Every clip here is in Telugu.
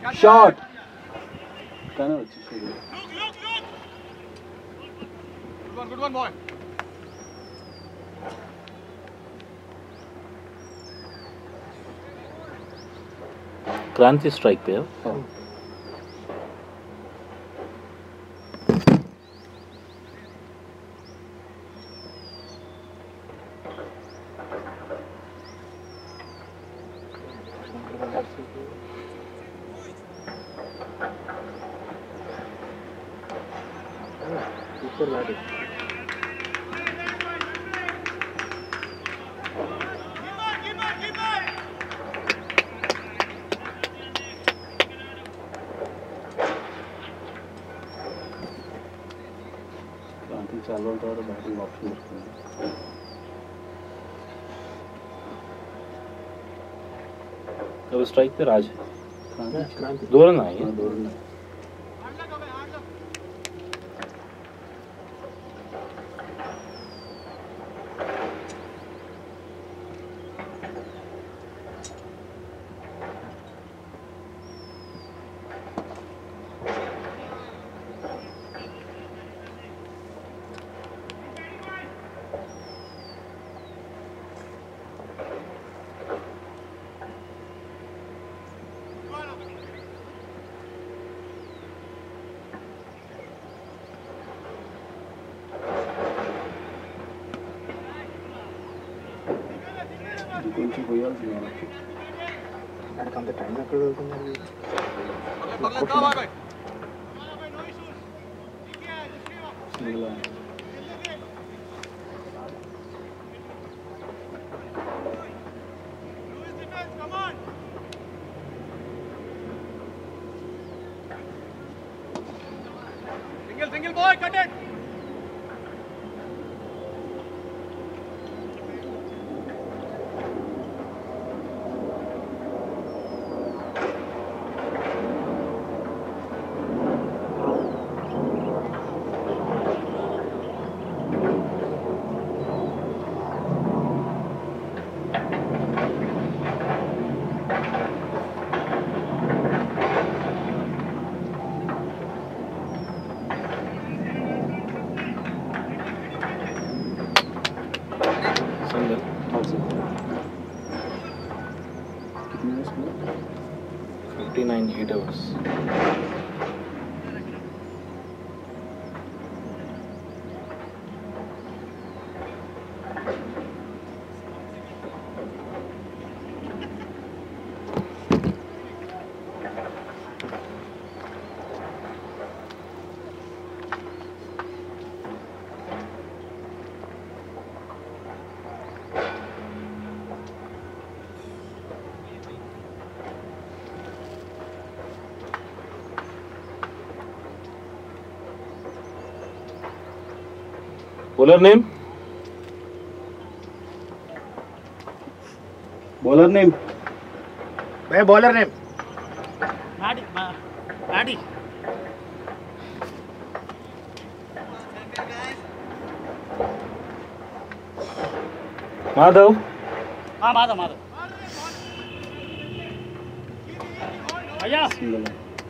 షార్ట్ కానీ వచ్చేసి Good one, boy. Kranthi strike పేరు సూపర్ బ్యాట్ క్రాంతి చాలా రోజుల తర్వాత బ్యాటింగ్ ఆప్షన్ వస్తుంది अब स्ट्राइक पे राज है క్రాంతి క్రాంతి దూరం ना है దూరం ఇది కొంచెం పోయాల్సింది మనకి మనకు అంత టైం ఎక్కడ దొరుకుతుంది Pagla, pagla, bye, bye. Single Single, single, boy, cut it. Single कितने में इसमें 59 8 hours bowler name bowler name భయ bowler name madhav single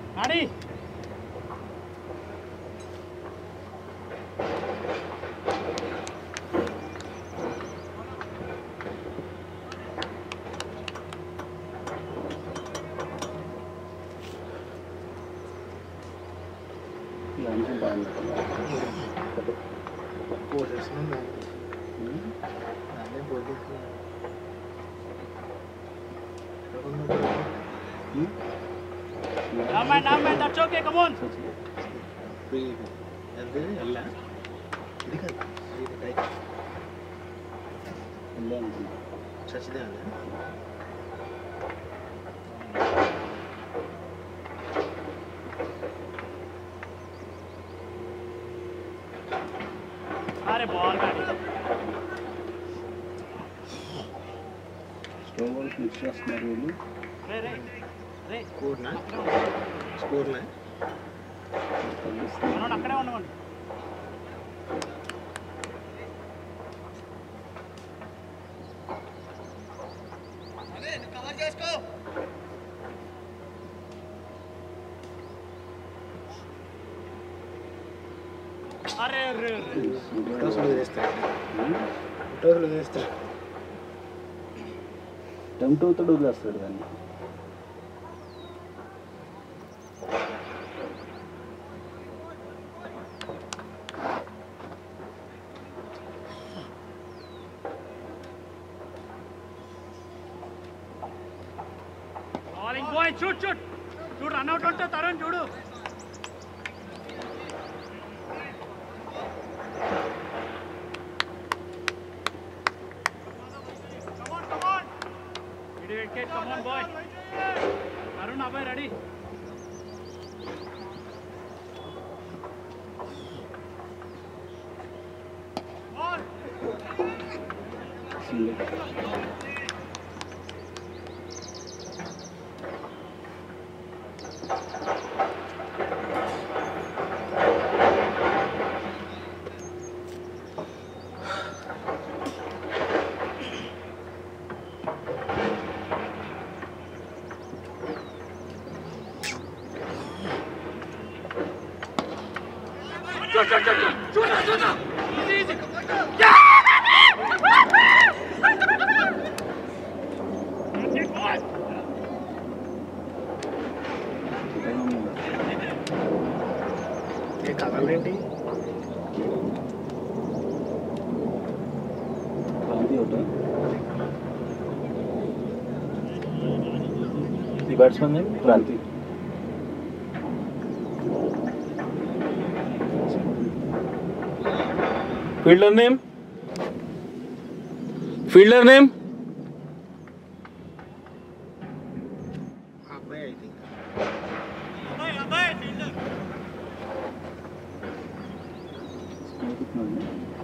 line से बाहर निकल ఫోర్ చేస్తున్నాం అదే ఫోర్ అల్ల ఇది కాదు ఇది రైట్ సచిదే అదే స్లో బాల్ మిక్స్ చేస్తున్నారు వీళ్ళు స్కోర్నా స్కోర్నా తగ్గిస్తున్నారు. अरे अरे अरे ఫొటోస్లు వదిలేస్తాడు ఫొటోస్లు వదిలేస్తాడు టెంప్ట్ అవుతాడు వదిలేస్తాడు దాన్ని బౌలింగ్ బాయ్ షూట్ షూట్ చూడు రన్ అవుట్ ఉంటే తరుణ్ చూడు Come on, boy. అరుణ్ అబ్బాయి రెడీ సింగిల్ ఏ కలర్లు ఏంటి క్రాంతి ఒకటి ఈ batsmen name Kranthi fielder name fielder name ఆ అబ్బాయి ఐ థింక్ స్నేహితున్నాడు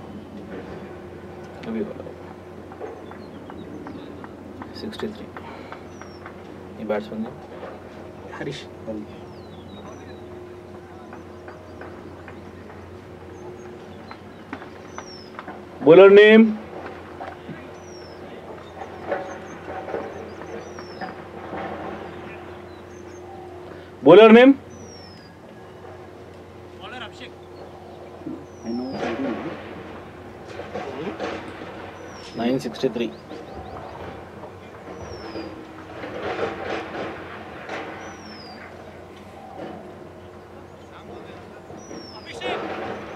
సిక్స్టీ త్రీ ఈ batsmen name Harish bowler name bowler name bowler Abhishek ఆయన సంఖ్య nine sixty three Abhishek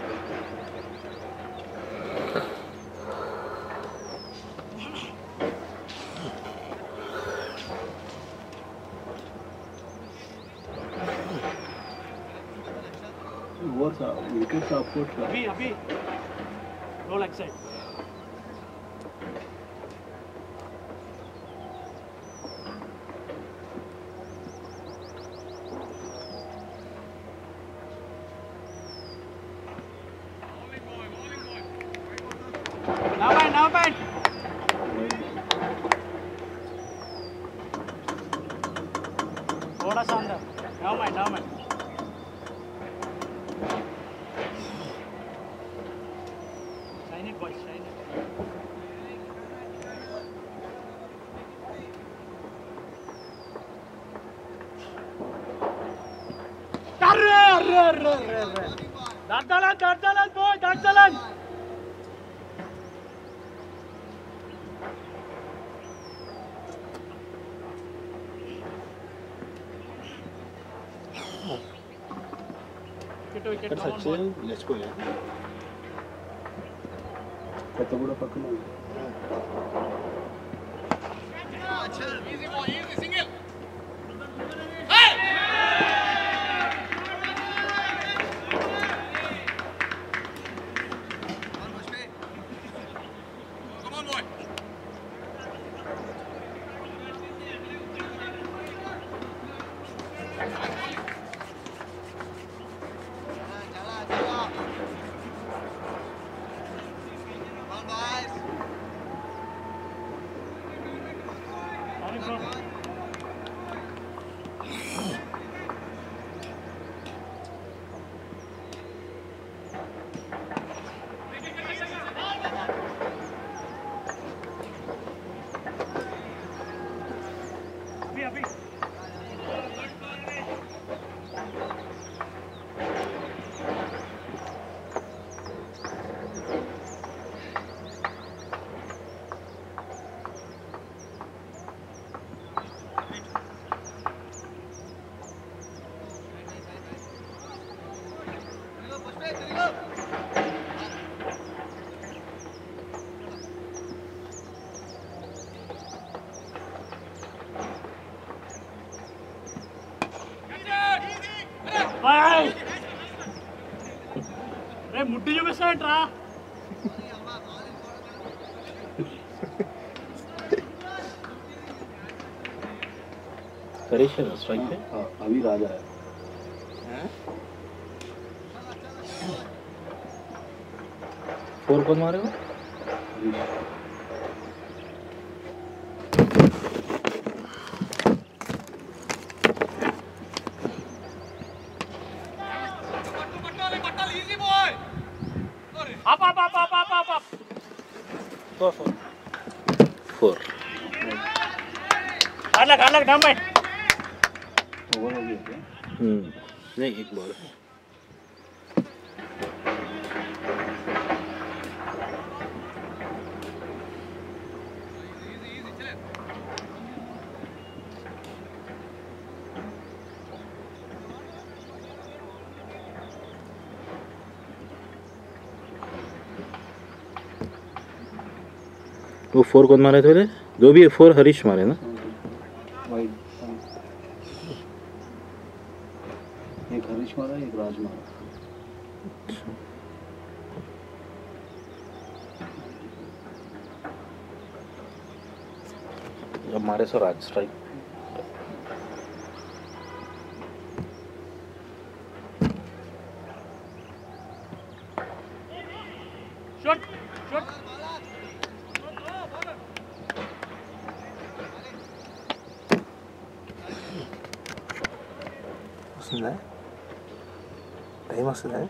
overs wickets అప్కోట్ అభి అభి రోల్ ఎక్సైడ్ Now bend, now bend. थोड़ा सा अंदर now mind, now mind. Shine it, boys, shine it. अरे अरे अरे अरे अरे दादाला दादाला boy दादाला వికెట్ వికెట్ ఇక్కడ సచ్చి లేచిపోయా కొత్త కూడా పక్కన ఉంది. easy boy easy single Come on, boy. अभी अभी గుడ్డి చూపిస్తావేంట్రా हरीश है स्ट्राइक पे हाँ, अभी राजा है फोर कौन मारे हो up up up up up up up four four four अलग अलग डम है ओवर हो गया क्या नहीं एक बॉल वो फोर कौन मारे थे बोले? जो भी है फोर हरीश मारे ना वाइड एक हरीश मारा एक राज मारा अब मारे सो राज स्ट्राइक शॉट शॉट వస్తుందా టైం వస్తుందా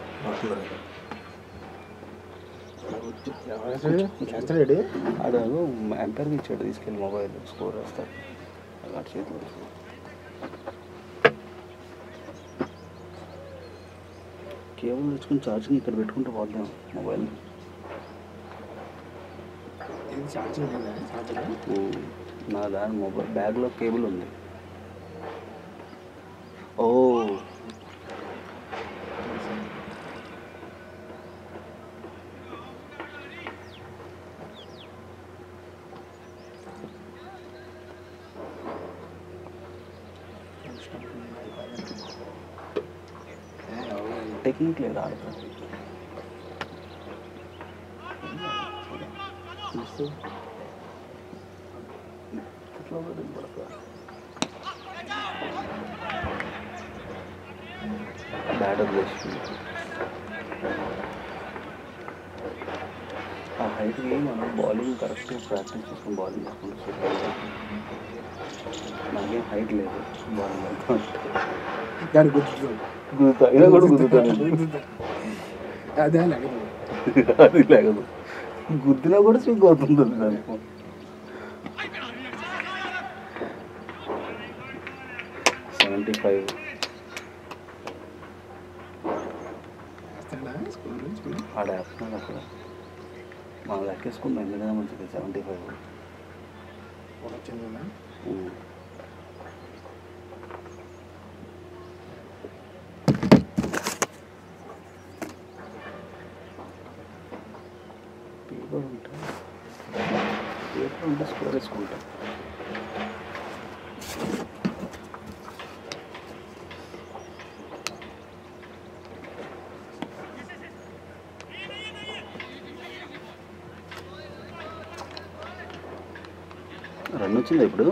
చేస్తాడు ఆడు ఎంపైర్కి ఇచ్చాడు తీసుకెళ్ళి మొబైల్ స్కోర్ వేస్తాడు అటు చేతిలో కేబుల్ తెచ్చుకుని ఛార్జింగ్ ఇక్కడ పెట్టుకుంటే పోద్దాం మొబైల్ ఇది ఛార్జింగ్ లేదా ఛార్జింగ్ నా దాని మొబైల్ బ్యాగ్లో కేబుల్ ఉంది ఓ టెక్నిక్ లేదు ఆడతా ఎట్లా పడింది పడతా బ్యాట్ వదిలేసింది ఆ హైట్కి మనం బౌలింగ్ కరెక్ట్ ప్రాక్టీస్ చేసుకుని బౌలింగ్ చేసుకుంటూ సూపర్గా నాకేం హైట్ లేదు బౌలింగ్ దాని గుర్తు గుద్దుతా ఇలా కూడా గుద్దుతాను అదే అలాగే అది లేకదు గుద్దినా కూడా స్వింగ్ అవుతుంది దానికి సెవెంటీ ఫైవ్ వేస్తాడా స్కూల్ స్కూల్ ఆడ వేస్తున్నాడు అక్కడ మనం లెక్కేసుకుందాం ఎందుకంటే మంచిది సెవెంటీ ఫైవ్ వచ్చిందా పేపర్ ఉంటే పేపర్ ఉంటే స్కోర్ వేసుకుంటాం రన్ వచ్చిందా ఇప్పుడు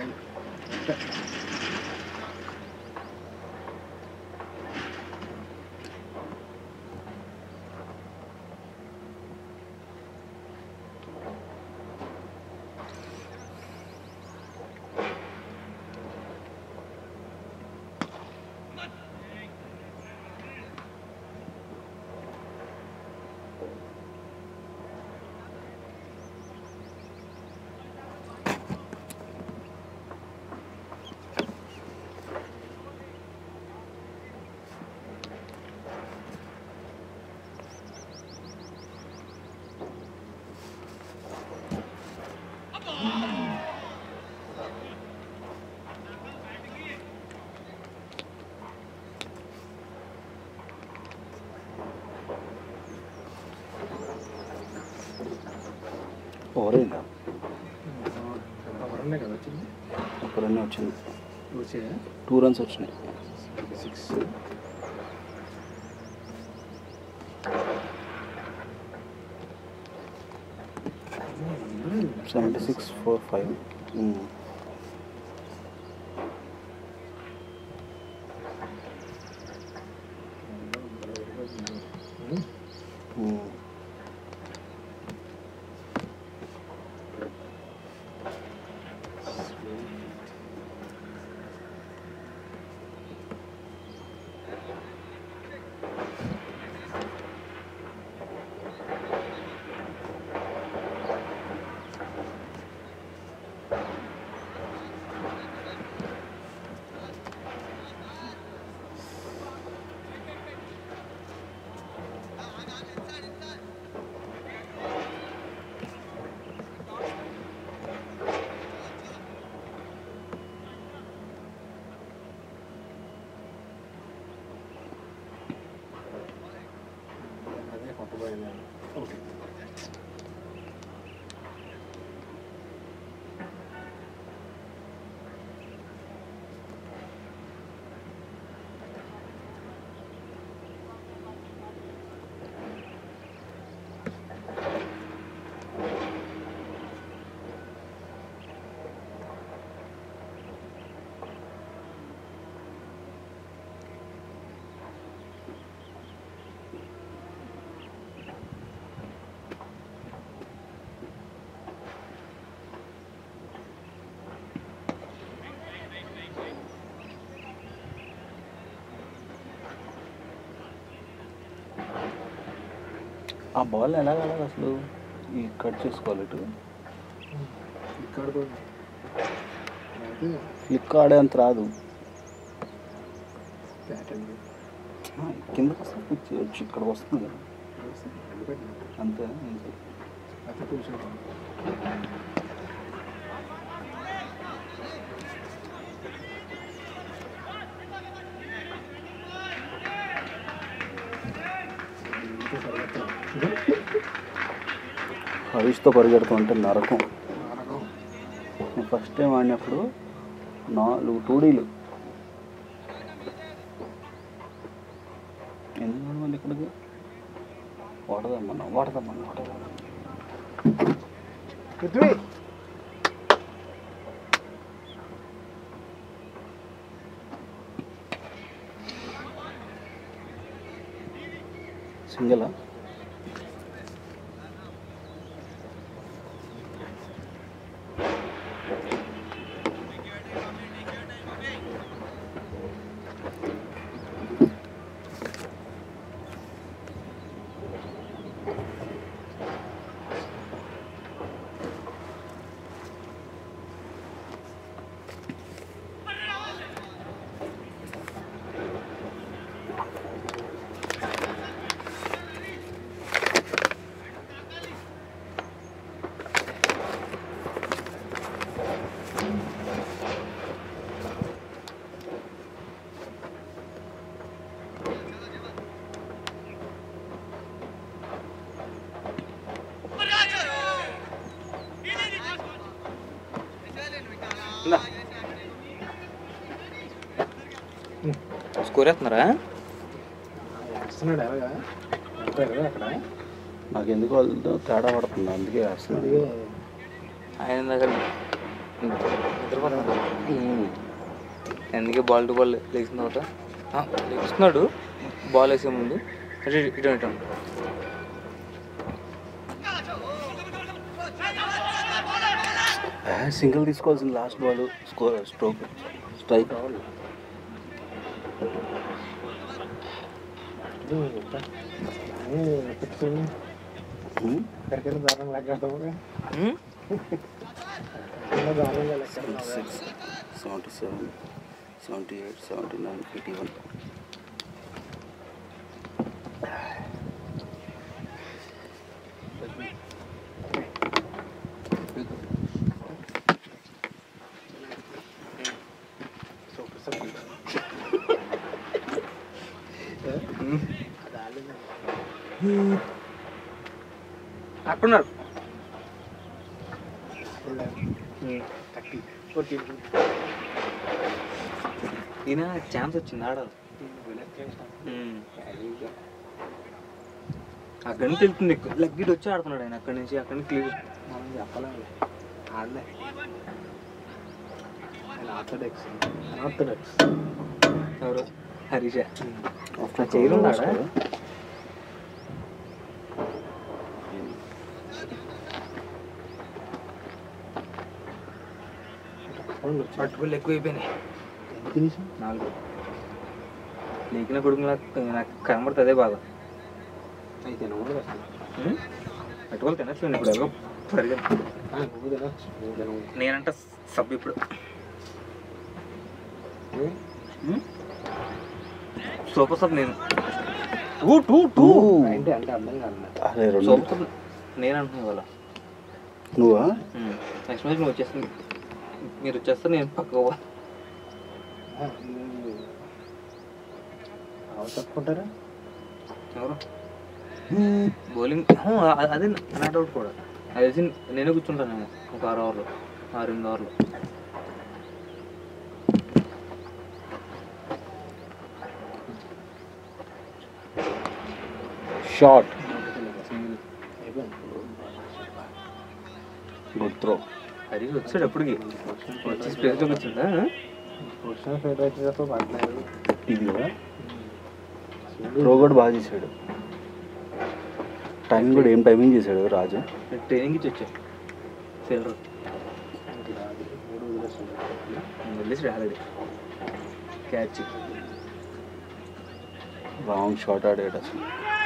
ఓవరైందా ఉన్నాయి కదా వచ్చింది ఒక రన్ వచ్చింది వచ్చాయా టూ రన్స్ వచ్చినాయి six seventy six four five అదే కొట్టబోయింది ఓకే ఆ బాల్ ఎలా కావాలి అసలు ఈ కట్ చేసుకోవాలి ఇటు ఇక్కడ కూడా అయితే ఫ్లిక్ ఆడేంత రాదు ప్యాటర్న్ ఆ, కిందకి వస్తే పిచ్చి వచ్చి ఇక్కడ వస్తుంది కదా అంతే అంతే అయితే కూర్చుంటాం హరీష్తో పరిగెడుతుంటే నరకం నరకం నేను ఫస్ట్ టైం ఆడినప్పుడు నాలుగు టూడీలు ఎందుకు మళ్ళీ ఇక్కడికి వాడదమ్మన్నా వాడదమ్మన్నా వాడదమ్మన్నా పృథ్వీ సింగలా స్కోర్ వేస్తున్నారా వేస్తున్నాడు ఎలాగా వెళ్తారు కదా అక్కడ నాకు ఎందుకు వాళ్ళతో తేడా పడుతుంది అందుకే వేస్తున్నాను అందుకే ఆయన దగ్గర నిద్రపోతున్నాడు ఎందుకే బాల్ టు బాల్ లేచిన తర్వాత ఆ, లేస్తున్నాడు బాల్ వేసే ముందు ఇటు ఇటు ఇటు సింగిల్ తీసుకోవాల్సింది last ball score stroke strike పెట్టుకుని ఎక్కడికైనా దారుణంగా లెక్కేస్తాము ఉమ్? దారుణంగా లెక్కేస్తాము six seventy seven seventy eight seventy nine eighty one అక్కడున్నారు ఈయన ఛాన్స్ వచ్చింది ఆడాలి ఉమ్. అక్కడి నుంచి వెళ్తుంది లెగ్ ఇటు వచ్చి ఆడుతున్నాడు ఆయన అక్కడి నుంచి అక్కడి నుంచి క్లియర్ మనం చెప్పలేము ఆడలే ఆయన ఆర్థోడాక్స్ అనార్థోడాక్స్ ఎవరు హరీష After చేయరు twelve ఉన్నాడా? hours కదా. పట్టుకులు ఎక్కువ అయిపోయినాయి ఎంత తినేసి నాలుగు లేకిన కొడుకు నాకు నాకు కనబడుతుంది అదే బాధ అయితే నువ్వు అసలు ఉం? పట్టుకోవాలి తినట్లేదు ఇప్పుడు ఎవరో పరిగెత్త ఆ, నువ్వు తినచ్చు నువ్వు తినవు నేనంట సబ్ ఇప్పుడు ఉం? సూపర్ సబ్ నేను టూ టూ టూ అంటే అంటే అర్థం కాదు అరే రెండు సూపర్ సబ్ నేను అంటున్నాను ఇవాళ నువ్వా నెక్స్ట్ మ్యాచ్ నువ్వు వచ్చేస్తుంది మీరు వచ్చేస్తే నేను పక్కకు పో- అవి తప్పుకుంటారా ఎవరు బౌలింగ్ అదే నా డౌట్ కూడా అది తెలిసి నేనే కూర్చుంటాను ఒక ఆరు ఓవర్లు ఆరు ఎనిమిది ఓవర్లు షార్ట్ అయిపోయింది గుడ్ త్రో అది వచ్చాడు ఎప్పటికి వచ్చి స్పేస్లోకి వచ్చిందా ప్రొఫెషనల్ ఫైటర్ అయితే తప్ప పడలేదు ఇది కూడా త్రో కూడా బాగా చేశాడు టైం కూడా ఏం టైమింగ్ చేశాడు రాజు ట్రైనింగ్ ఇచ్చి వచ్చా ఫీల్డర్ మూడు వదిలేస్తుంది వదిలేసి ఆల్రెడీ క్యాచ్ రాంగ్ షాట్ ఆడాడు అసలు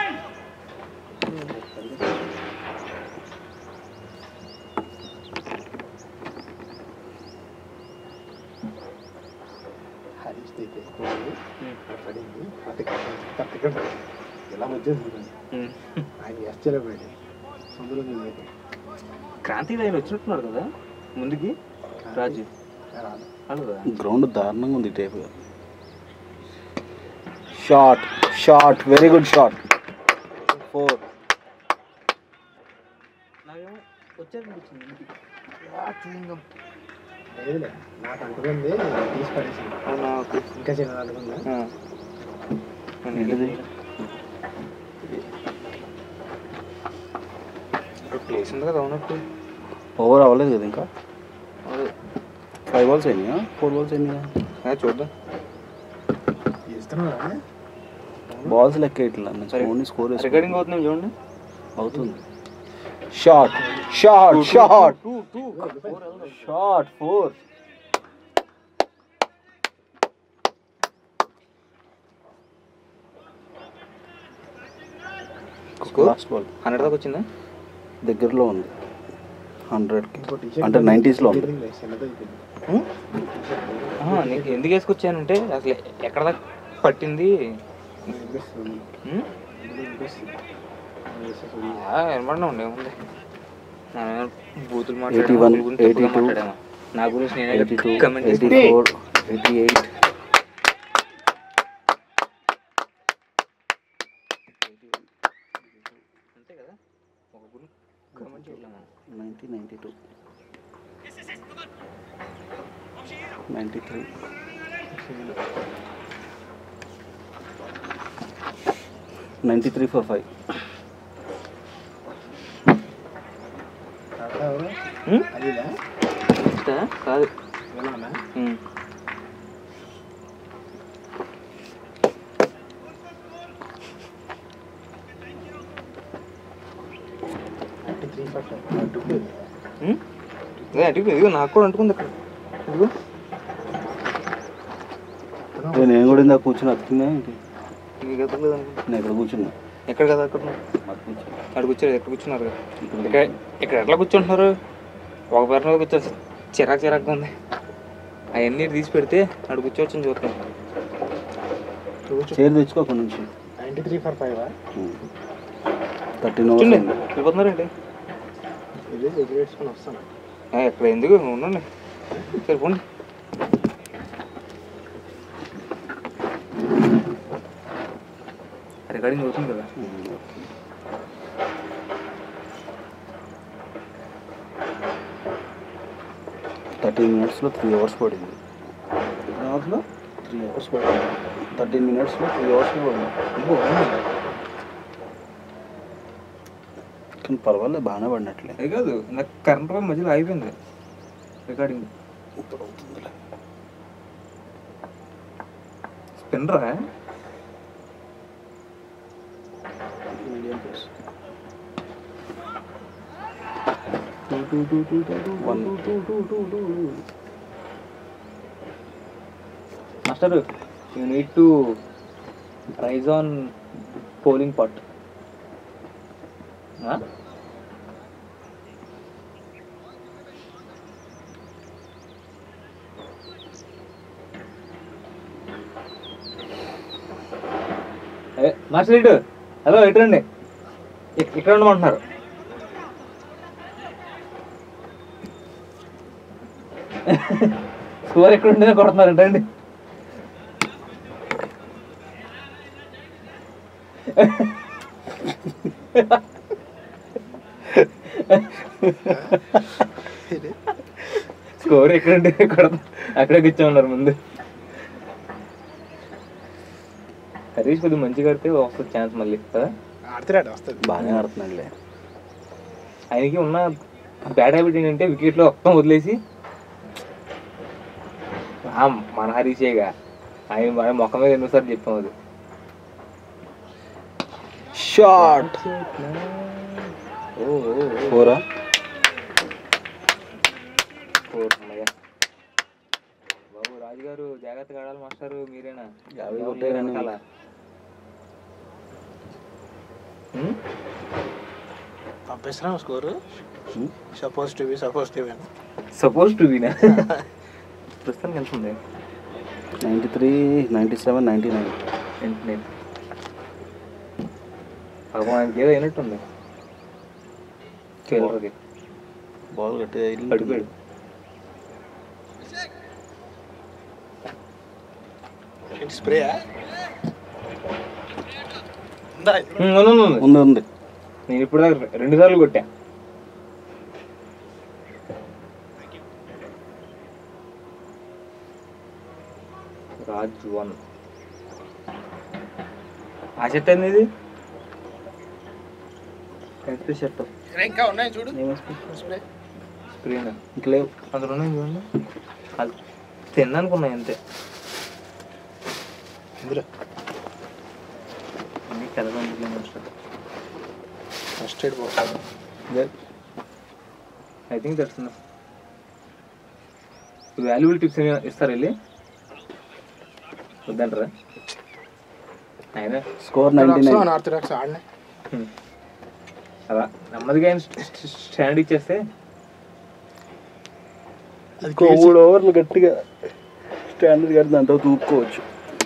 హరీష్ అయితే ఎక్కువ పడింది పట్టుకుంటాడు ఎలా వచ్చేసింది ఆయన ఎస్చేలో పోయాడు అందులో నేను అయితే క్రాంతి ఆయన వచ్చినట్టున్నారు కదా ముందుకి రాజు రాదు అలా కదా గ్రౌండ్ దారుణంగా ఉంది tape short short very good shot four నాకేమో వచ్చారనిపించింది ముందుకి చూయింగం లేదులే నాకు అంటుకుంది తీసి పడేసింది అవునా ఓకే ఇంకా చిన్నది అంటుకుందా ఏంటిది ప్లేస్ ఉంది కదా అవునట్టు ఓవర్ అవ్వలేదు కదా ఇంకా అదే ఫైవ్ బాల్స్ అయినాయా ఫోర్ బాల్స్ అయినాయా ఆ, చూద్దాం ఇస్తున్నావా బాల్స్ లెక్క ఇట్లా సరే. ఓన్లీ స్కోర్ రికార్డింగ్ అవుతుంది చూడండి అవుతుంది short short short short four Score? Last ball hundred దాకా వచ్చిందా దగ్గరలో ఉంది హండ్రెడ్కి ఇంకో టీ-షర్ట్ అంటే 90s లో ఉంది. తీరిందిలే, చిన్నది అయిపోయింది ఆహా, నీకు ఎందుకు వేసుకొచ్చానంటే అసలు ఎక్కడ దాకా పట్టింది వినిపిస్తుంది ఉం? ఇందులో వినిపిస్తుంది వేసేసి ఆ, వినపడనే ఉండే ఉంది నా బూతులు 81, మాట్లాడాము గురించి తప్పుగా 82, మాట్లాడాము నా గురించి ఎయిటీ టూ నేనే కమెంట్ ఎయిటీ చేసి ఫోర్ ఎయిటీ ఎయిట్ అంతే కదా ఒక గురి కమెంట్ చేయలేము మనం. Ninety ninety two ninety three ninety three four five కరెక్టా ఎవరు? ఉం? అదిదా ఇస్తా? కాదు వినాలా ఉం. థర్టీ త్రీ ఫార్టీ అడ్డుపోయింది ఉం? ఇదే అటు ఇదిగో నాకు కూడా అంటుకుంది ఇక్కడ ఇదిగో నేను కూడా ఇందాక కూర్చుని అతికిందా ఏంటి నీకు ఎదగలేదు అనుకుంటా. నేను ఇక్కడ కూర్చున్నా ఎక్కడ కదా అక్కడ అక్కడ కూర్చున్నా అక్కడ కూర్చోరు ఎక్కడ కూర్చున్నారు కదా ఇక్కడ ఇక్కడ ఇక్కడ ఎట్లా కూర్చుంటున్నారు ఒక పేరు మీద కూర్చోవచ్చు చిరాకు చిరాకుగా ఉంది అవన్నీ తీసి పెడితే అక్కడ కూర్చోవచ్చని చూస్తున్నాం చైర్ తెచ్చుకో అక్కడ నుంచి ninety three four five thirteen కూర్చోండి అవర్స్ వెళ్ళిపోతున్నారండి ఇది దగ్గర వేసుకొని వస్తాను ఆ, ఎక్కడ ఎందుకు ఉండండి సరిపోండి రికార్డింగ్ అవుతుంది కదా థర్టీన్ మినిట్స్లో త్రీ అవర్స్ పడింది అవర్స్లో త్రీ అవర్స్ పడింది థర్టీన్ మినిట్స్లో త్రీ అవర్స్లో పడింది కానీ పర్వాలేదు బాగానే పడినట్లే అది కాదు నాకు కరెంట్ పోయి మధ్యలో అయిపోయింది రికార్డింగ్ ఇప్పుడు అవుతుందిలే స్పిన్నరా medium plus one master you need to rise on polling pot master ఇటు హలో ఇటు రండి ఇక్- ఇక్కడ ఉండమంటున్నారు స్కోర్ ఎక్కడ ఉంటేనే కొడుతున్నారు రండి స్కోర్ ఎక్కడ ఉంటే కొడతా అక్కడే కూర్చోమన్నారు ముందు హరీష్ కొద్దిగా మంచిగా ఆడితే వస్తుంది ఛాన్స్ మళ్ళీ కదా ఆడుతున్నాడు వస్తుంది బాగానే ఆడుతున్నాడులే ఆయనకి ఉన్న బ్యాడ్ హ్యాబిట్ ఏంటంటే వికెట్లో మొత్తం వదిలేసి ఆ, మన హరీషేగా ఆయన మన మొక్క మీద ఎన్నోసార్లు చెప్పాం అది షాట్ ఫోరా బాబు రాజుగారు జాగ్రత్తగా ఆడాలి మాస్టారు మీరేనా యాభై ఎవరు కొట్టారు లేరు కానీ. వెనకాల. ఉమ్? పంపిస్తున్నాం score suppose to be suppose to be suppose to వినా ప్రస్తుతానికి ఎంత ఉంది ninety three ninety seven ninety nine ఎంత నేను పాపం ఆయనకి ఏదో అయినట్టుంది కేరళకి బాల్ గట్టిగా వెళ్ళి పడిపోయాడు స్ప్రే ఉమ్, ఉంది, ఉంది, ఉంది. ఉంది ఉంది నేను ఇప్పుడు దాకా రెండు సార్లు కొట్టా రాజ్ వన్ ఆ షర్ట్ ఏంది ఇది ఎంత షర్ట్ ఇంకా ఉన్నాయి చూడు స్ప్రే స్క్రీన్ ఇంక లేవు అందులో ఉన్నాయి చూడండి అది తినడానికి ఉన్నాయి అంతే ఇందులో అన్ని తెల్లగా master first aid box I think that's valuable tips ఏమైనా ఇస్తారు వెళ్ళి వద్దంటారా ఆయన స్కోర్ నైంటీ నైన్ ఆర్థడాక్స్ ఆడినాయి అలా నెమ్మదిగా ఆయన స్టాండ్ ఇచ్చేస్తే అది ఇంకో మూడు ఓవర్లు గట్టిగా స్టాండర్డ్ కడితే దాంతో తూపుకోవచ్చు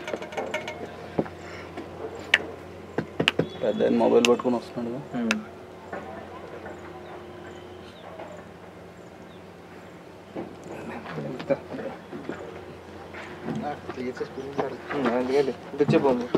పెద్ద ఆయన మొబైల్ పట్టుకొని వస్తున్నాడు అందుకే తెచ్చిపోను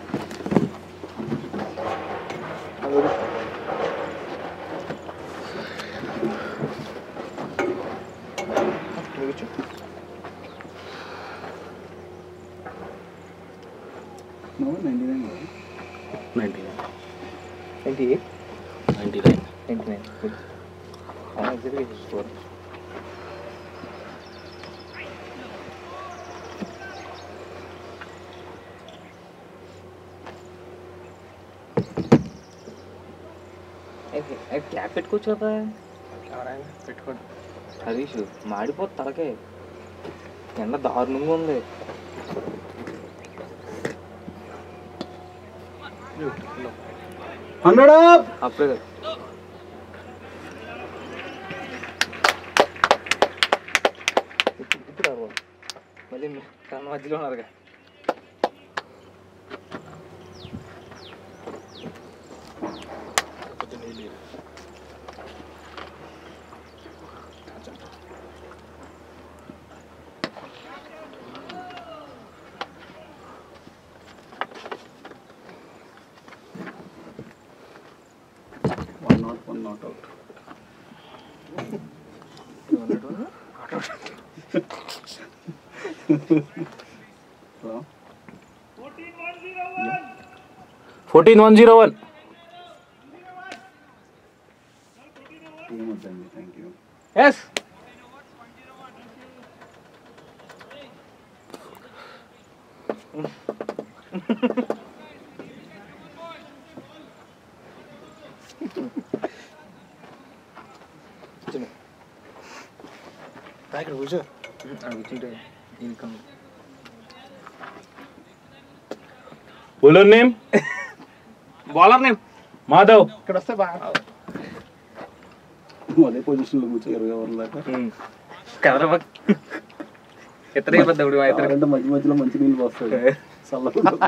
నైంటీ నైన్ నైంటీ నైన్ ఏంటి నైంటీ నైన్ ఏంటి నేను ఎగ్జాక్ట్గా స్కోర్ క్యాప్ పెట్టుకోవచ్చు కదా ఎవరైనా పెట్టుకోండి హరీష్ మాడిపోతే తలకే ఎండ దారుణంగా ఉంది హండ్రెడ్ అప్ అప్పుడే కదా ఇప్పుడు ఇప్పుడు రావు. మళ్ళీ కన్న మధ్యలో ఉన్నారుగా కాకపోతే నీళ్ళు one not one not out fourteen one zero one yes ఇక్కడ కూర్చో కూర్చుంటే income bowler name bowler name Madhav ఇక్కడ వస్తే బాగా నువ్వు అదే పొజిషన్లో కూర్చో ఇరవై ఓవర్ల దాకా కదరా బాక్ ఎత్తడే పెద్ద మా ఇద్దరు అంటే మధ్య మధ్యలో మంచి నీళ్ళు పోస్తాడు చల్లగా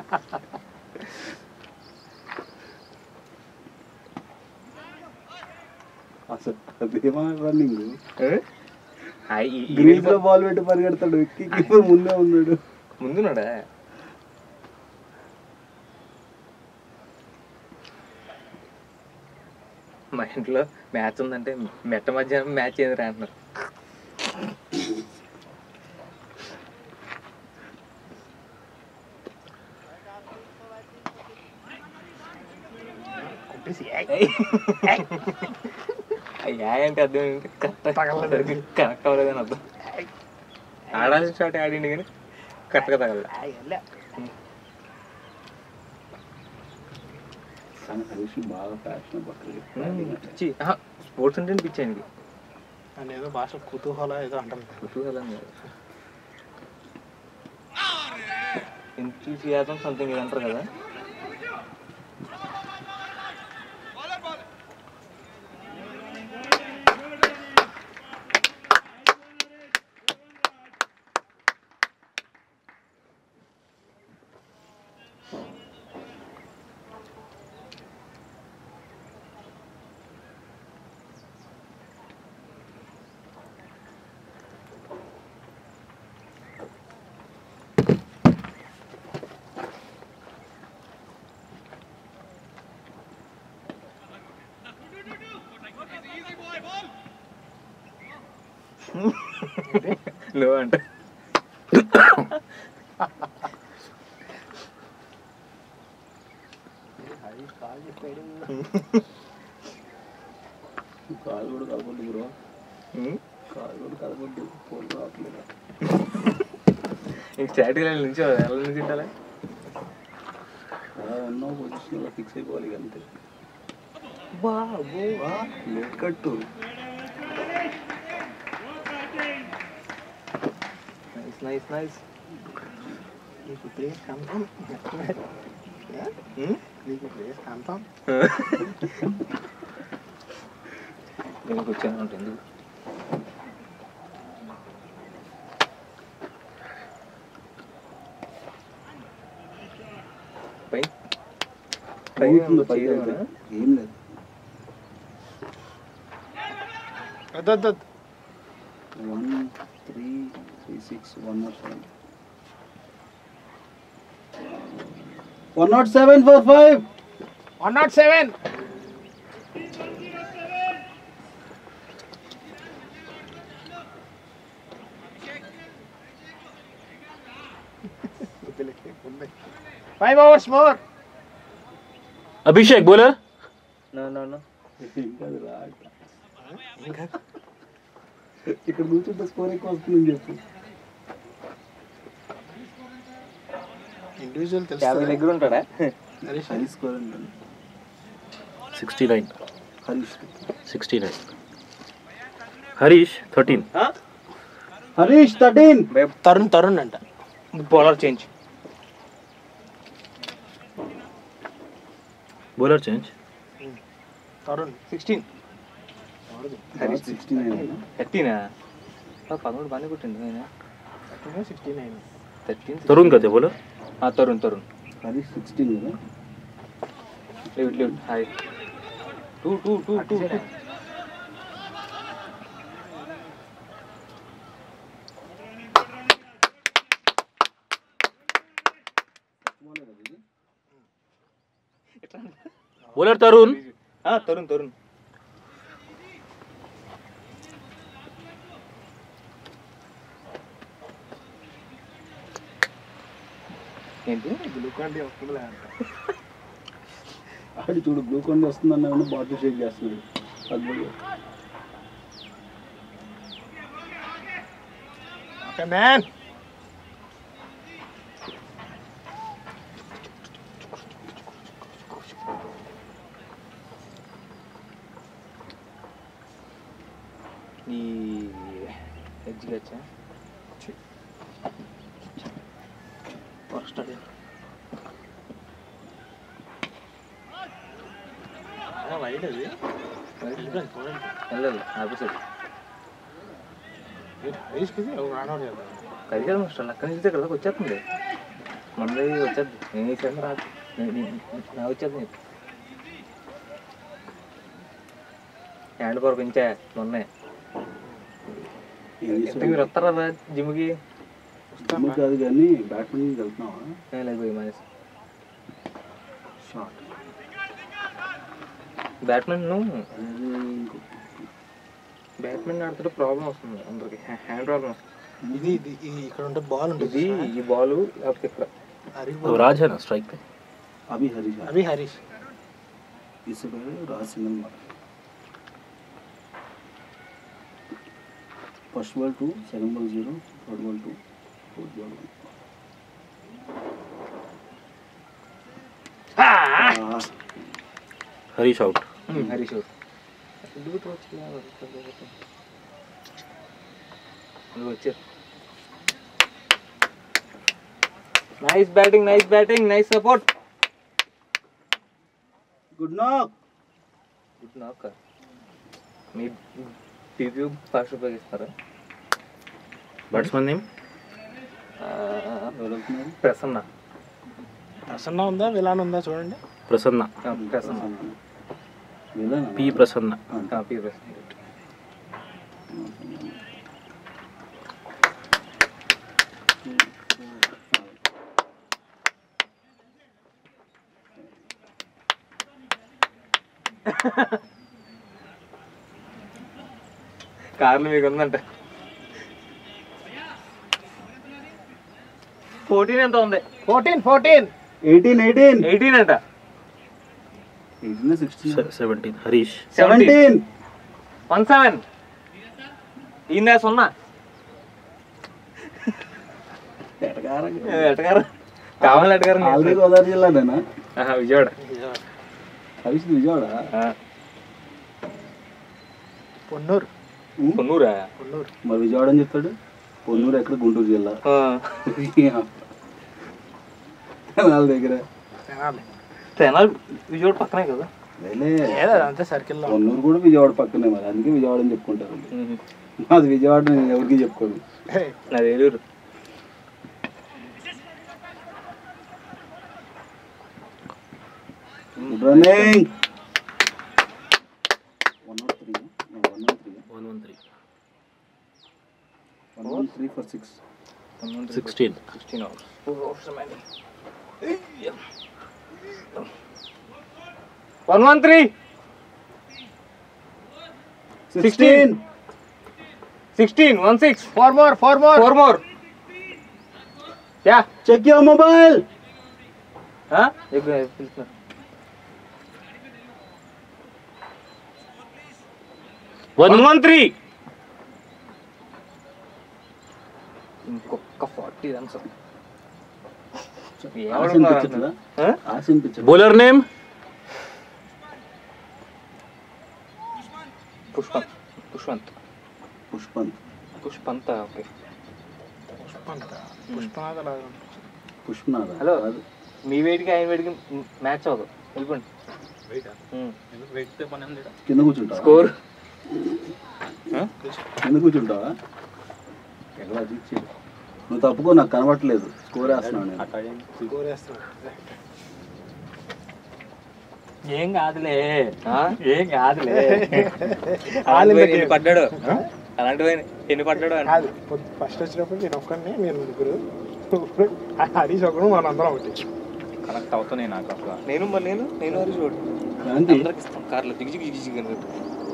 అసలు అదేమా రన్నింగ్ గ్రీజ్ లో బాల్ పెట్టి పరిగెడతాడు కీపర్ ముందే ఉన్నాడు ముందున్నాడా మా ఇంట్లో మ్యాచ్ ఉందంటే మెట్ట మధ్యాహ్నం మ్యాచ్ ఏది రా అంటున్నారు అయ్యా అంటే అర్థం ఏంటి కరెక్ట్ సరిగ్గా కరెక్ట్ అవ్వలేదని అర్థం ఆడాల్సిన షాట్ ఆడిండి కానీ కరెక్ట్గా తగలదు కానీ హరీష్ బాగా ఫ్యాషన్ పక్కన పిచ్చి స్పోర్ట్స్ అంటే పిచ్చి ఆయనకి అని ఏదో భాష కుతూహల ఏదో అంటారు కుతూహలం కాదు ఎంతూసియాజం సంథింగ్ ఇది అంటారు కదా నువ్వు అంటే కాలు కూడా కలపద్దు బ్రో కాలు కూడా కలపద్దు ఫోన్ రావట్లేదు ఇంక స్టాటిక్ నుంచి ఎలా నుంచి ఉండాలి అలా ఉన్న పొజిషన్లో ఫిక్స్ అయిపోవాలి ఇక అంతే బాబు late cut nice nice nice నీకు ప్లేస్ కన్ఫర్మ్ నీకు ప్లేస్ కన్ఫర్మ్ నేను కూర్చొని ఉంటాను ఎందుకు పై పై అవుతుంది పైకి చేయలేమా? వెళ్తే. ఏం లేదు వద్దు one three three six one not seven one not seven four five one not seven five hours more Abhishek bowler No, no, no. ఇంకా అది రా ఇక్కడ కూర్చుంటే స్కోర్ ఎక్కువ వస్తుందని చెప్పు ఇండివిజువల్ యాభై తెలుస్తుంది దగ్గర ఉంటాడా హరీష్ హరీష్ స్కోర్ అంటాను sixty nine Harish sixty nine Harish thirteen Harish thirteen Tarun Tarun అంట bowler change bowler change Tarun sixteen Harish sixty nine థర్టీనా పదమూడు బాగానే కొట్టింది ఆయన సిక్స్టీ నైన్ థర్టీన్ తరుణ్ కదా బౌలర్ తరుణ్ తరుణ్ హరీష్ సిక్స్టీన్ కదా leave leave hi two two two two two bowler Tarun Tarun Tarun ఏంటి గ్లూకాన్ వస్తుందిలే అంట ఆడి చూడు గ్లూకాన్ వస్తుందన్న బాటిల్ షేక్ చేస్తున్నాడు అది ఓకే మ్యాన్ ఈ ఎడ్జ్కి వచ్చా ఫస్ట్ అది వైట్ అది వెళ్ళదు ఆపోజిట్ హరీష్కి రానోడు చేద్దాం కదిగా మాస్టర్ అక్కడి నుంచి ఇక్కడికి వచ్చేస్తుంది మనది వచ్చేది నేను వేసాను రాదు నే- నే- నా వచ్చేది నీకు హ్యాండ్ పవర్ పెంచా మొన్నే ఏం ఎంత మీరు చేసావు? వస్తారా రా జిమ్కి జిమ్ కాదు కానీ బ్యాడ్మింటన్ వెళ్తున్నావా నేను లేదు పోయి మనిషి షార్ట్ బ్యాట్మింటన్ అదే ఇంకో బ్యాట్మింటన్ ఆడుతుంటే ప్రాబ్లం వస్తుంది అందరికి హ్యాండ్ ప్రాబ్లం వస్తుంది ఇది ఇది ఇది ఇక్కడ ఉంటే బాల్ ఉంటుంది ఇది ఈ బాల్ లేకపోతే ఇక్కడ హరీష్ वो राज है ना स्ट्राइक पे అభి హరీష్ అవి హరీష్ इस पे राज सिंगल मार first ball two second ball zero third ball two fourth ball one Harish out Harish వచ్చారు nice batting nice batting nice support good knock good knock మీ టీవీ ఫస్ట్ ఉపయోగిస్తారా बैट्समैन नेम ప్రసన్న ప్రసన్న ఉందా విలాన్ ఉందా చూడండి प्रसन्न ఆ, ప్రసన్న पी प्रसन्न ఆ, పి ప్రసన్న కార్లు మీకు ఉందంట ఫోర్టీన్ ఎంత ఉంది fourteen fourteen eighteen eighteen eighteen అంట eighteen sixteen seventeen Harish seventeen one seven ఈయన సున్నా ఎటగారు కావాలి ఎటగారు ఆల్రెడీ గోదావరి జిల్లానేనా విజయవాడ హరీష్ విజయవాడ ఆ, పొన్నూరు కొన్నూరా పొన్నూరు మరి విజయవాడ అని చెప్తాడు పొన్నూరు ఎక్కడ గుంటూరు జిల్లా ఆ, తెనాల దగ్గర తెనాలి తెనాలి విజయవాడ పక్కనే కదా వెళ్ళే ఏదో అంతే సర్కిల్లో పొన్నూరు కూడా విజయవాడ పక్కనే మరి అందుకే విజయవాడ అని చెప్పుకుంటారు ఉహు. మాది విజయవాడ నేను ఎవరికి చెప్పుకోను నాది Eluru good running one not three one not three one one three one one three four six sixteen sixteen hours one one three sixteen sixteen one six four more four more four more yeah check your mobile పిలుస్తున్నారు वन వన్ వన్ త్రీ ఇంకొక ఫార్టీ రన్స్ ఆశ అనిపించట్లా ఆశ అనిపించట్లా bowler name Pushpanth Pushpanth Pushpanth Pushpantha okay Pushpantha Pushpanatha లాగా పుష్పనాథ హలో. కాదు. మీ వెయిట్కి ఆయన వెయిట్కి మ్యాచ్ అవ్వదు వెళ్ళిపోండి కింద కూర్చుంటావా స్కోర్ కింద కూర్చుంటావా ఎక్కడ అది ఇచ్చేది నువ్వు తప్పుకో నాకు కనబట్టలేదు స్కోర్ వేస్తున్నాను నేను స్కోర్ వేస్తున్నాడు ఏం కాదులే ఏం కాదులే వాళ్ళు అలాంటి ఇంతకీ- ఎన్ని పడ్డాడు అలాంటి ఎన్ని పడ్డాడు అని కాదు ఫస్ట్ వచ్చినప్పుడు నేను ఒక్కడిని మీరు ముగ్గురు హరీష్ ఒకడు మన అందరం ఒకటి కనెక్ట్ అవుతున్నాయి నాకు అసలు నేను మరి నేను నేను హరీష్ చూడు క్రాంతి అందరికి ఇస్తాం కార్లో దిగి దిగి దిగి దిగి అని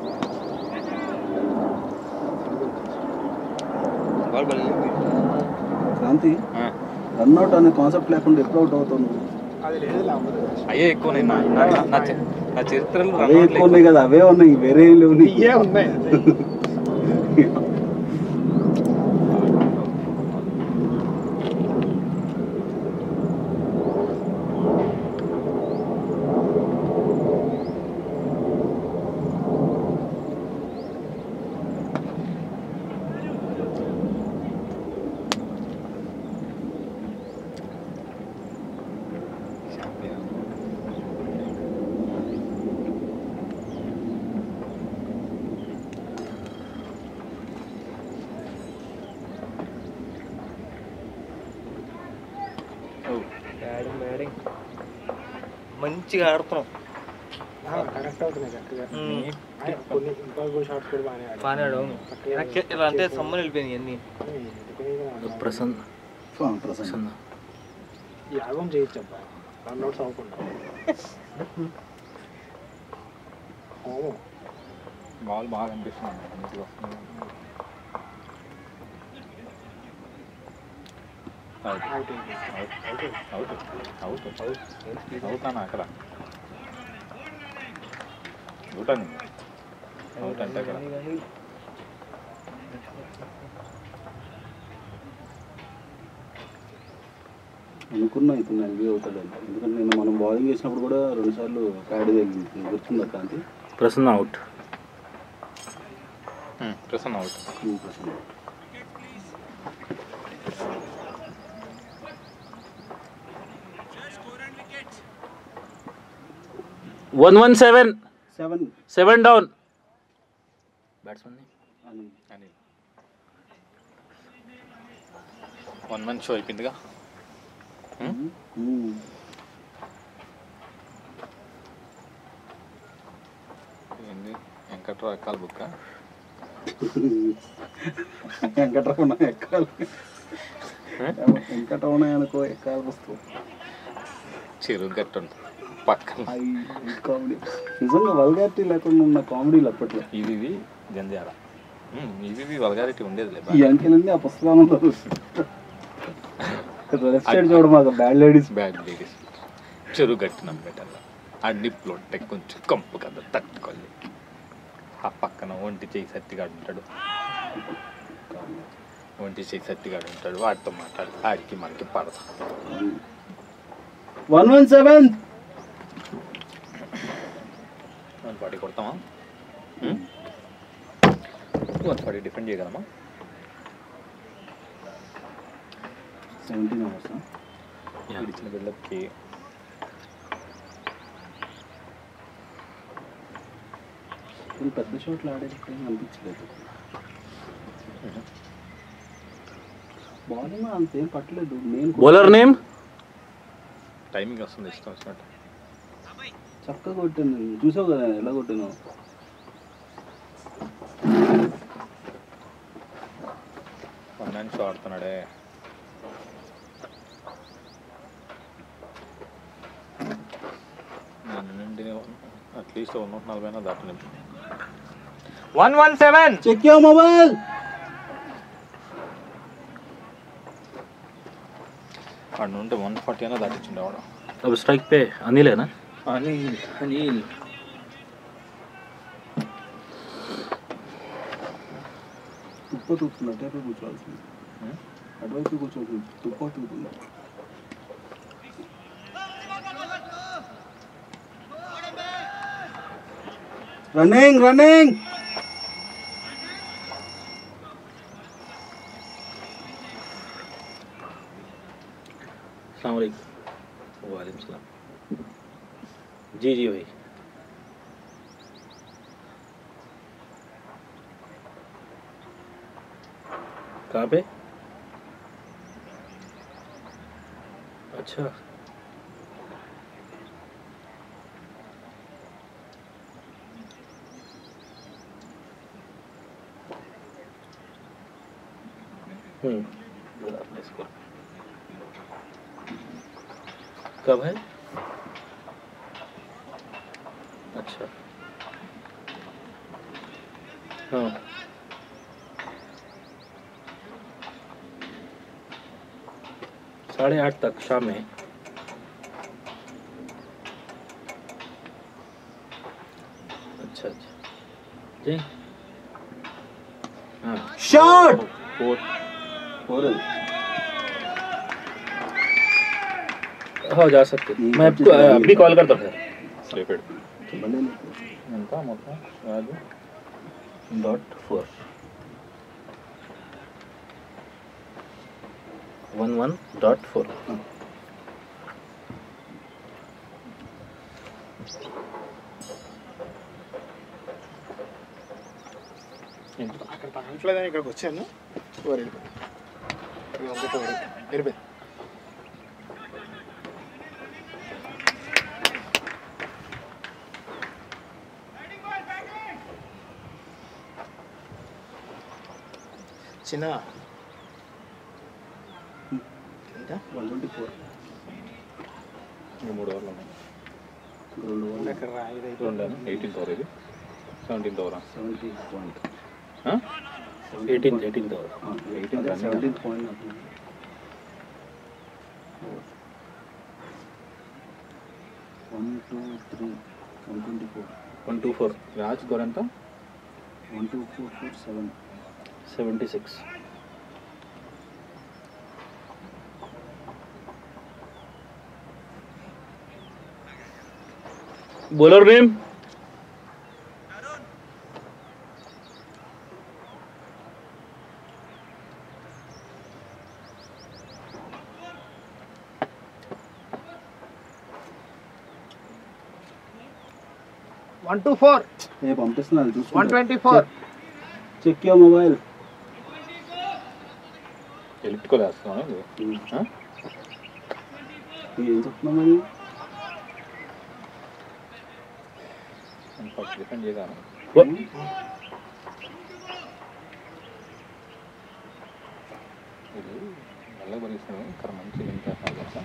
బాల్ బాల్ క్రాంతి రన్అట్ అనే కాన్సెప్ట్ లేకుండా ఎప్పుడు అవుట్ అవుతావు నువ్వు అది లేదు అవ్వదు అయ్యే ఎక్కువ నేను నా- నా- నా చ- నా చరిత్రలో అవే రన్ ఎక్కువ ఉన్నాయి కదా అవే ఉన్నాయి వేరే ఏం లేవు నీకు. ఇవే ఉన్నాయి బ్యాటింగ్ బ్యాటింగ్ మంచిగా ఆడుతున్నాం కరెక్ట్ అవుతున్నాయి కరెక్ట్గా ఉమ్. ఆయన కొన్ని ఇంకా కూడా షార్ట్స్ కూడా బాగానే ఆడాడు. బాగానే ఆడావు కరెక్ట్గా నాకు ఇలా అంటే సమ్మని వెళ్ళిపోయింది అన్నీ కానీ ఎందుకని ఇలా ప్రసన్న ఫామ్ ప్రసన్న ప్రసన్న ఈ ఆల్బమ్ చేయొచ్చు అబ్బా రన్ అవుట్స్ అవ్వకుండా హోమం బాల్ బాగా అనిపిస్తుంది నీట్గా వస్తుంది అవుట్ అవుట్ అయిపోయింది. Out out out out out అన్న అక్కడ అవుట్ అని అవుట్ అంటే అక్కడ అనుకున్నా ఇప్పుడు ఎల్బీ అవుతాడని ఎందుకంటే నిన్న మనం బౌలింగ్ చేసినప్పుడు కూడా రెండు సార్లు ప్యాడ్ తగిలింది నీకు గుర్తుందా కాంతి ప్రసన్న అవుట్ ప్రసన్న అవుట్ నువ్వు Prasanna one one seven seven seven down batsmen అని అని వన్ మంత్ షో అయిపోయిందిగా ఉమ్. ఏంది వెంకట్రావు ఎక్కాలి బుక్క వెంకటరమణ ఎక్కాలి వెంకటరమణ అనుకో ఎక్కాలి వస్తువు చెరువు గట్టు పక్కన కామెడీ నిజంగా వల్గారిటీ లేకుండా ఉన్న కామెడీలు అప్పట్లో ఇది ఇది జంధ్యాల ఉమ్, ఇది ఇది వల్గారిటీ ఉండేదిలే ఈ అంకెలన్నీ ఆ పుస్తకంలో లెఫ్ట్ సైడ్ చూడ మాకు బ్యాడ్ లేడీస్ బ్యాడ్ లేడీస్ చెరువు గట్టిన పెట్టాల ఆ డిప్లో ఉంటే కొంచెం కంపు కదా తట్టుకోవాలి ఆ పక్కన ఒంటి చేయి సత్తిగాడు ఉంటాడు ఒంటి చేయి సత్తిగాడు ఉంటాడు వాడితో మాట్లాడి ఆడికి మనకి పడతాం one one seven one forty కొడతామా వన్ ఫార్టీ డిఫెండ్ చేయగలమా సెవెంటీన్ అవర్స్ ఇచ్చిన బిల్డప్కి కొన్ని పెద్ద షాట్లు ఆడేటప్పుడు ఏం అనిపించలేదు బౌలింగ్ అంతేం పట్టలేదు నేను బౌలర్ నేమ్ టైమింగ్ వస్తుంది ఇష్టం వచ్చినట్టు చక్కగా కొట్టాను నేను చూసావు కదా ఎలా కొట్టాను వన్ మ్యాన్ షో ఆడుతున్నాడే నేను నుండి అట్లీస్ట్ వన్ నూట నలభై అయినా దాటని one one seven check your mobile ఆడ నుండి వన్ ఫార్టీ అయినా దాటించుండేవాడు अब स्ट्राइक पे अनिल है ना అనిల్ అనిల్ తుప్ప తూపుతుంది అటువైపు కూర్చోవాల్సింది Hmm? అటువైపు కూర్చోవాల్సింది తుప్ప తూపుతుంది రన్నింగ్ రన్నింగ్ अस्सलाम वालेकुम वालेकुम सलाम जी जी भाई कहाँ पे अच्छा हम्म जरा अपने इसको कब है अच्छा हाँ साढ़े आठ तक शाम में अच्छा अच्छा जी हाँ షాట్ फोर ఫోర్ हाँ जा सकते ये मैं पच्चीस आपको हजार अभी कॉल करता हूँ फिर రేపెడు మళ్ళీ ఎంత మొత్తం Raju dot four one one dot four అక్కడ పడట్లేదని ఇక్కడికి వచ్చాను ఓవర్ వెళ్ళిపోయాను ఇక్కడ ఒకటి ఓవర్ వెళ్ళిపోయాను చిన్న ఎంత వన్ ట్వంటీ ఫోర్ ఇంకా మూడు ఓవర్లు ఉన్నాయి రెండు వందల ఇక్కడ రా, ఇది రెండు ఎయిటీన్త్ ఓవర్ ఇది సెవెంటీన్త్ ఓవరా seventy point eighteen eighteenth over eighteen seventeen point one two three one twenty four one two four Raj score ఎంత one two four four seven seventy six bowler name one two four ఏ పంపిస్తున్నా అది వన్ చూసుకుంటా twenty four check your mobile electrical వేస్తున్నాను ఇది ఏం చెప్తున్నా మరి ఫస్ట్ డిఫెండ్ చేయగలను ఇది నల్లగా పనిస్తున్నాను ఇక్కడ మంచి లింక్ చేస్తాను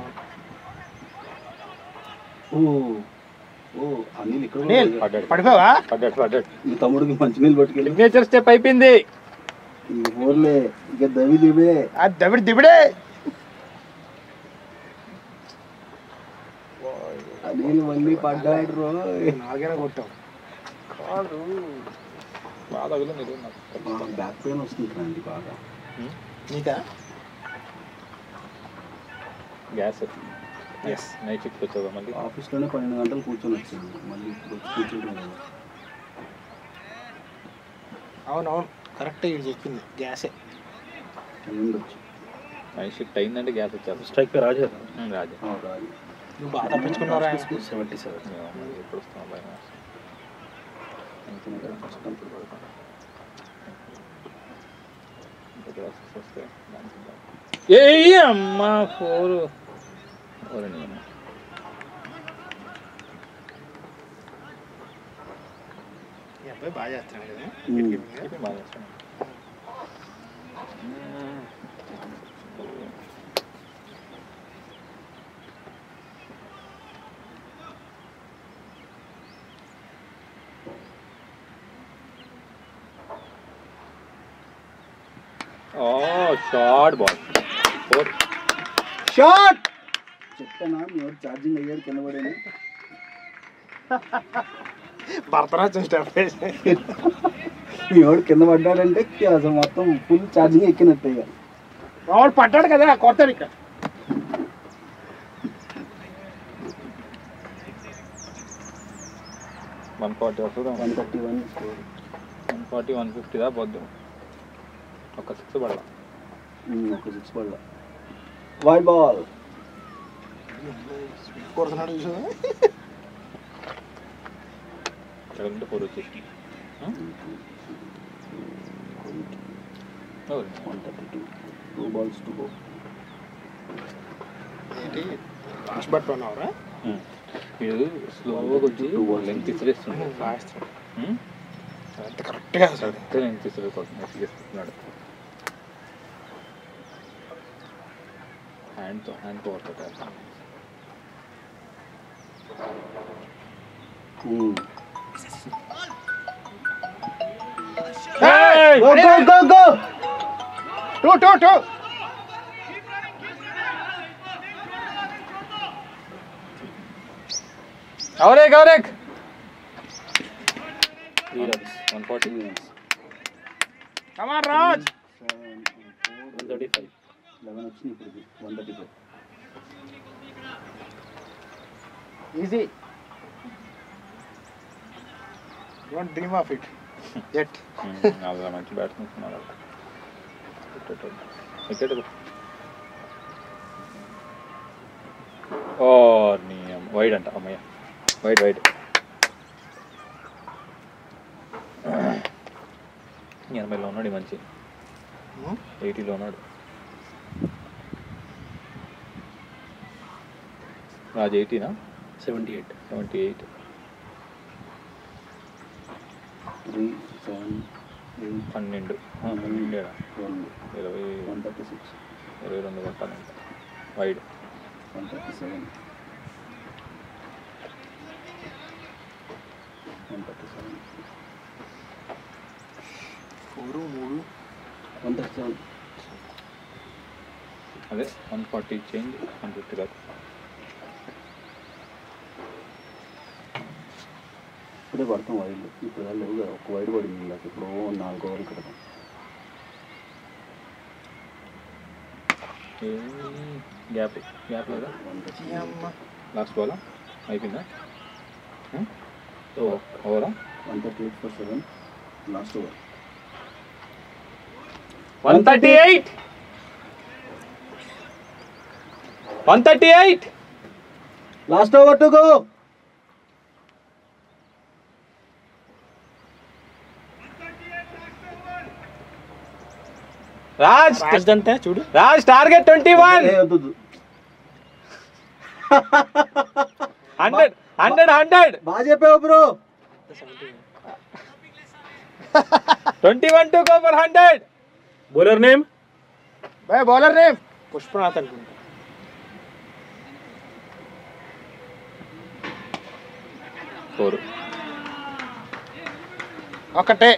ఓ ఓ అనిల్ ఇక్కడ కూడా అనిల్. పోయాడు. పడ్డాడు పడిపోవా పడ్డాడు పడ్డాడు మీ తమ్ముడికి మంచినీళ్ళు పట్టుకెళ్ళి సిగ్నేచర్ స్టెప్ అయిపోయింది ఈ ఊర్లే ఇక దవి దివే అది దబిడి దిబిడే అనిల్ మళ్ళీ పడ్డాడు రోయ్ నాలుగైనా కొట్టావు కాదు బాగా తగిలింది ఇది నాకు బ్యాక్ పెయిన్ వస్తుంది అండి బాగా నీకా గ్యాస్ Yes. నైట్ షిఫ్ట్ వచ్చావా మళ్ళీ ఆఫీస్లోనే పన్నెండు గంటలు కూర్చొని వచ్చాను మళ్ళీ ఇప్పుడు వచ్చి కూర్చుంటాను కదా అవునవును కరెక్ట్ ఇది చెప్పింది గ్యాసే అయ్యి ఉండొచ్చు నైట్ షిఫ్ట్ అయిందంటే గ్యాస్ వచ్చారు స్ట్రైక్ పై రాజా రాజా ఆ, రాదు. నువ్వు బాగా తప్పించుకున్నారా సెవెంటీ సెవెన్ మేము మళ్ళీ ఎప్పుడు వస్తాం భయం వేస్తుంది. అనుకున్నా ఫస్ట్ కంప్లీట్ పడుకోండి ఇంకా గ్యాసెస్ వస్తే దానికి ఏ అమ్మా ఫోర్ ఫోర్ అండి అమ్మ ఈ అబ్బాయి బాగా చేస్తాడు కదా ఉమ్. ఇది బాగా చేస్తాను ఓ షార్ట్ బాల్ ఫోర్ షాట్ చెప్పానా మీ వాడు ఛార్జింగ్ అయ్యాడు కింద పడేది భరతనాట్యం స్టెప్ వేసి మీ వాడు కింద పడ్డాడంటే అసలు మొత్తం ఫుల్ ఛార్జింగ్ ఎక్కినట్టే ఇక వాడు పడ్డాడు కదా కొడతాడు ఇక్కడ వన్ ఫార్టీ వస్తుంది one thirty one score one forty one fifty దా పొద్దు ఒక సిక్స్ పడాల ఒక సిక్స్ పడ్డా వైట్ బాల్ కొడుతున్నాడు చూసావా ఇక్కడ ఉంటే ఫోర్ వచ్చేసి one thirty two two balls to go ఏంటి లాస్ట్ బట్ ఉన్నావురా వీడు స్లోగా వచ్చి లెంత్ ఇసిరేస్తుంది లాస్ట్ Hmm? అంత కరెక్ట్గా అసలు అంతే లెంత్ ఇసిరేపోతుంది ఇసిరేస్తున్నాడు హ్యాండ్తో హ్యాండ్ పవర్ తో go go go go two two two అవరేక్ అవరేక్ three runs one forty come on Raj one thirty five eleven వచ్చింది ఇప్పుడు one thirty five easy don't dream of it at నాలుగు మంచి బ్యాట్స్మెన్స్ ఉన్నారు వికెట్ ఓ నీ వైడ్ అంట అమ్మయ్య వైడ్ వైడ్ ఎనభైలో ఉన్నాడు ఈ మంచి ఎయిటీలో ఉన్నాడు రాజు ఎయిటీనా seventy eight seventy eight three seven eight పన్నెండు ఆ, పన్నెండు లేడా ఇరవై వన్ థర్టీ సిక్స్ ఇరవై రెండు కొట్టాలి wide one thirty seven one thirty seven four మూడు వన్ థర్టీ సెవెన్ అదే one forty change one fifty కాదు ఇప్పుడే పడతాం వైడ్లు ఇప్పుడు ఎలా లేవు కదా ఒక వైడ్ పడింది నాకు ఇప్పుడు నాలుగు ఓవర్లు క్రితం గ్యాప్ గ్యాప్ లేదా వన్ థర్టీ లాస్ట్ బాల్ అయిపోయిందా ఓవరా one thirty eight four seven last over one thirty eight one thirty eight last over to go Raj రాజదంతే చూడు Raj target twenty one hundred hundred hundred బాగా చెప్పావు bro twenty one to go for hundred bowler name boy bowler name Pushpanath అనుకుంటా ఫోర్ ఒకటే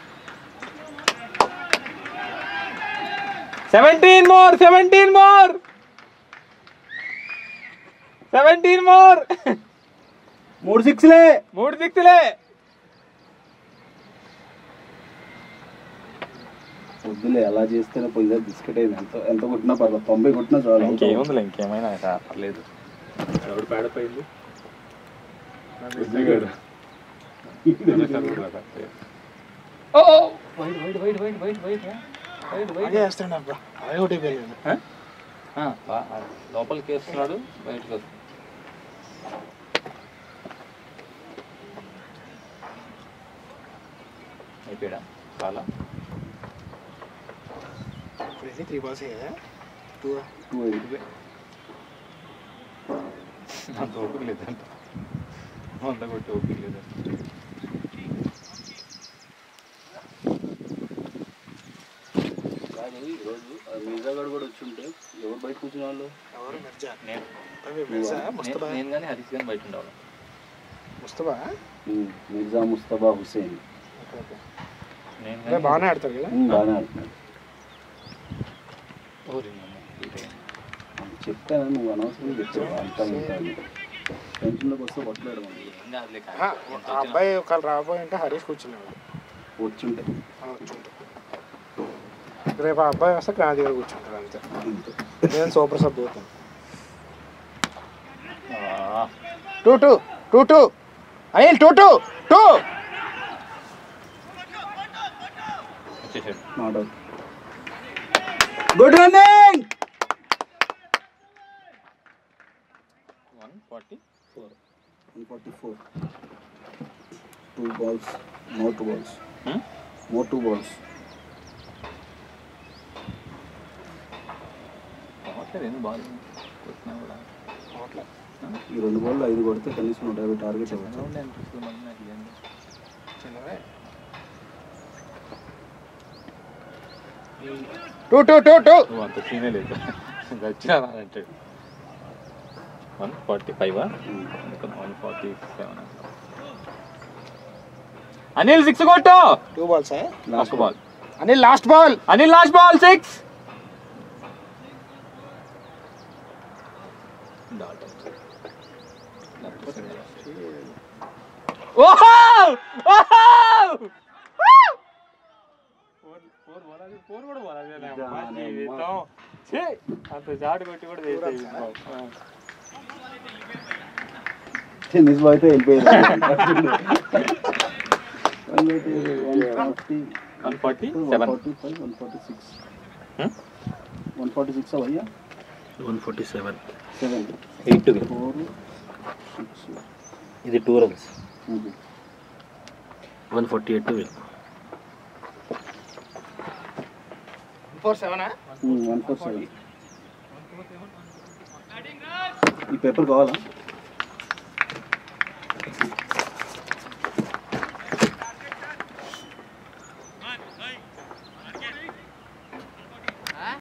seventeen more seventeen more seventeen more మూడు సిక్స్లే మూడు సిక్స్లే వద్దులే అలా చేస్తేనే పోయిందా బిస్కెట్ అయింది ఎంత ఎంత కొట్టినా పర్లేదు తొంభై కొట్టినా చాలు ఇంకేముందిలే ఇంకేమైనా పర్లేదు ఎవడు పేడపోయింది అదే వేస్తాడు అబ్బా అదే ఒకటి అయిపోయింది లోపలికి వేస్తున్నాడు బయటకు వస్తున్నాడు అయిపోయాడా చాలా ఇప్పుడు ఎన్ని త్రీ బాల్స్ కదా టూ టూ అయింది అంత ఓపిక లేదంట వంద కొట్టి ఓపిక లేదంట కాదు ఈరోజు మీజాగడ్ కూడా వచ్చి ఉంటే ఎవరు బయట కూర్చున్న వాళ్ళు ఎవరు మిర్జా నేను అవి మిర్జా ముస్తఫా నేను కానీ హరీష్ కానీ బయట ఉండేవాళ్ళం ముస్తఫా ఉమ్, మిర్జా ముస్తబా హుసేన్ ఓకే ఓకే నేను అదే బాగానే ఆడతారు కదా ఉమ్, బాగానే ఆడుతున్నాడు ఓరి అమ్మ, ఇదే. చెప్పాను నువ్వు అనవసరం చెప్పావు అంతా ఉంటాను టెన్షన్లోకి వస్తే కొట్టలేడు మనం ఏం కాదులే కానీ ఆ, ఎంత ఆ వచ్చినా అబ్బాయి ఒకళ్ళు రాబోయి ఉంటే హరీష్ కూర్చునేవాడు వచ్చి ఉంటే ఆ, వచ్చుంటాడు రేపు ఆ అబ్బాయి వస్తే క్రాంతి దగ్గర కూర్చుంటాడు అంతే అంతే. నేను సూపర్ సబ్ అవుతాను ఆ, two two two two Anil two two two వచ్చేసాడు not out good running one forty four one forty four two balls more two balls more two balls రావట్లేదు ఎందుకు బాగా కొట్టినా కూడా ఈ రెండు బాల్ ఐదు కొడితే కనీసం నూట యాభై టార్గెట్ అవ్వచ్చు ఉండే అనిపిస్తుంది మళ్ళీ నాకు ఇదేంటి. చిన్నవే టూ టూ టూ టూ నువ్వు అంత సీనే లేదు వచ్చినా అంటాడు one forty five one forty seven Anil six కొట్టు two balls last ball Anil last ball Anil last ball six ఓహో ఓహో అంత జాడు కొట్టి కూడా చేసేది టెన్నిస్ బాల్ అయితే వెళ్ళిపోయారు one forty one seven forty five one forty six Hmm? One forty six అవయ్యా one forty seven seven eight four six ఇది two runs one forty eight will four సెవెనా వన్ ఫోర్ సెవెన్ ఈ పేపర్ కావాలా